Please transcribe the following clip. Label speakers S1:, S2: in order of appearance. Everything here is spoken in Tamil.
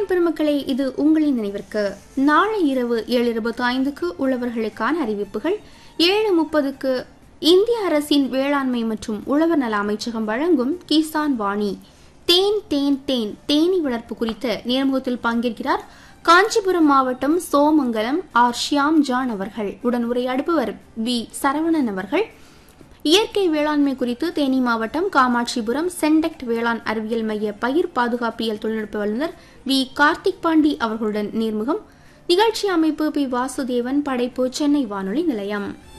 S1: வேளாண் பெருமக்களே இது உங்களின் நினைவிற்கு நாளை இரவு ஏழு இருபத்தி ஐந்துக்கு உழவர்களுக்கான அறிவிப்புகள் ஏழு முப்பதுக்கு இந்திய அரசின் வேளாண்மை மற்றும் உழவர் நல அமைச்சகம் வழங்கும் கிசான் வாணி தேன் தேன் தேன் தேனி வளர்ப்பு குறித்த நேர்முகத்தில் பங்கேற்கிறார் காஞ்சிபுரம் மாவட்டம் சோமங்கலம் ஆர் ஷியாம் ஜான் அவர்கள் உடன் உரையாடுபவர் வி சரவணன் அவர்கள் இயற்கை வேளாண்மை குறித்து தேனி மாவட்டம் காமாட்சிபுரம் சென்டெக்ட் வேளாண் அறிவியல் மைய பயிர் பாதுகாப்பியல் தொழில்நுட்ப வல்லுநர் வி கார்த்திக் பாண்டி அவர்களுடன் நேர்முகம் நிகழ்ச்சி அமைப்பு பி வாசுதேவன் படைப்பு சென்னை வானொலி நிலையம்